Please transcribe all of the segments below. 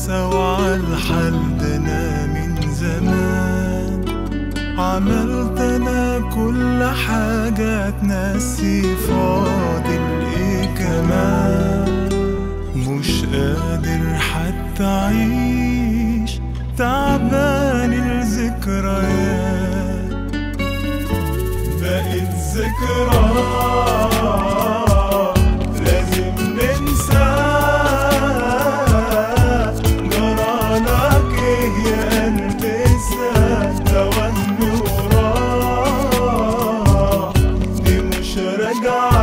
سوا عالحال ده انا من زمان عملت انا كل حاجة تنسي فاضل ايه كمان مش قادر حتى اعيش تعبان الذكريات بقت ذكرى لازم ننساه جرالك ايه يا قلبي انساه ده وهم وراح دي مش راجعة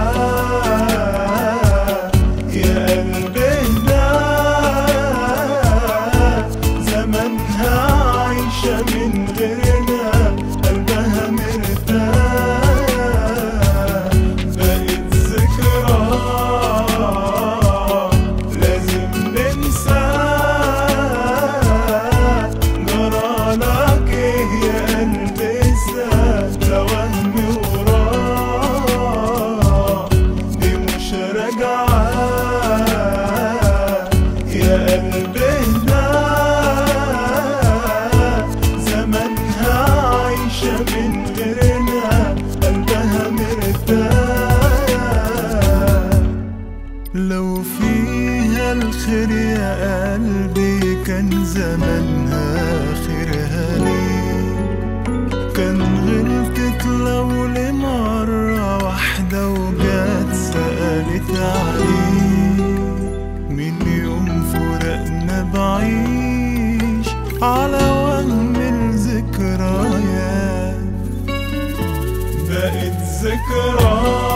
يا قلبي ده زمانها عايشة من غيرنا قلبها مرتاح بقت ذكرى لازم ننساه جرالك ايه يا قلبي انساه ده وهم وراح دي مش راجعة يا قلبي ده زمانها عايشة من غيرنا قلبها مرتاح لو فيها الخير يا قلبي كان زمانها خيرها ليه كان غلطت لو لمرة واحدة وجات سألت عليه من يوم فرقنا بعيش على وهم الذكريات بقت ذكرى